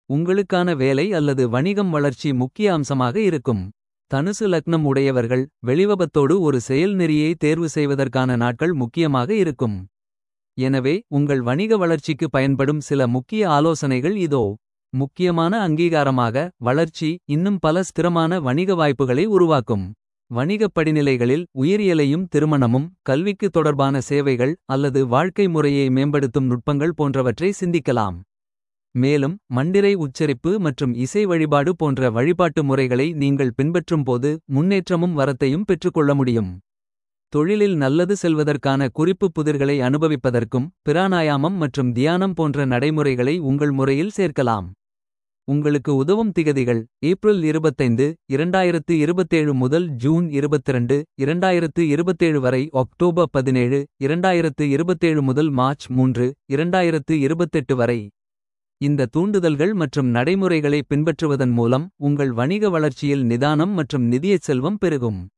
உங்களுக்கான வேலை அல்லது வணிகம் வளர்ச்சி முக்கிய அம்சமாக இருக்கும். தனுசு லக்னம் உடையவர்கள் வெளிவபத்தோடு ஒரு செயல்நெறியை தேர்வு செய்வதற்கான நாட்கள் முக்கியமாக இருக்கும். எனவே உங்கள் வணிக வளர்ச்சிக்கு பயன்படும் சில முக்கிய ஆலோசனைகள் இதோ. முக்கியமான அங்கீகாரமாக வளர்ச்சி இன்னும் பல ஸ்திரமான வணிக வாய்ப்புகளை உருவாக்கும். வணிகப் படிநிலைகளில் உயிரியலையும் திருமணமும் கல்விக்கு தொடர்பான சேவைகள் அல்லது வாழ்க்கை முறையை மேம்படுத்தும் நுட்பங்கள் போன்றவற்றை சிந்திக்கலாம். மேலும் மண்டிரை உச்சரிப்பு மற்றும் இசை வழிபாடு போன்ற வழிபாட்டு முறைகளை நீங்கள் பின்பற்றும்போது முன்னேற்றமும் வரத்தையும் பெற்றுக்கொள்ள முடியும். தொழிலில் நல்லது செல்வதற்கான குறிப்பு புதிர்களை அனுபவிப்பதற்கும் பிராணாயாமம் மற்றும் தியானம் போன்ற நடைமுறைகளை உங்கள் முறையில் சேர்க்கலாம். உங்களுக்கு உதவும் திகதிகள் ஏப்ரல் 25 2027 முதல் ஜூன் 22 2027 வரை ஒக்டோபர் 17 2027 முதல் மார்ச் 3 2028 வரை. இந்த தூண்டுதல்கள் மற்றும் நடைமுறைகளை பின்பற்றுவதன் மூலம் உங்கள் வணிக வளர்ச்சியில் நிதானம் மற்றும் நிதியச் செல்வம் பெருகும்.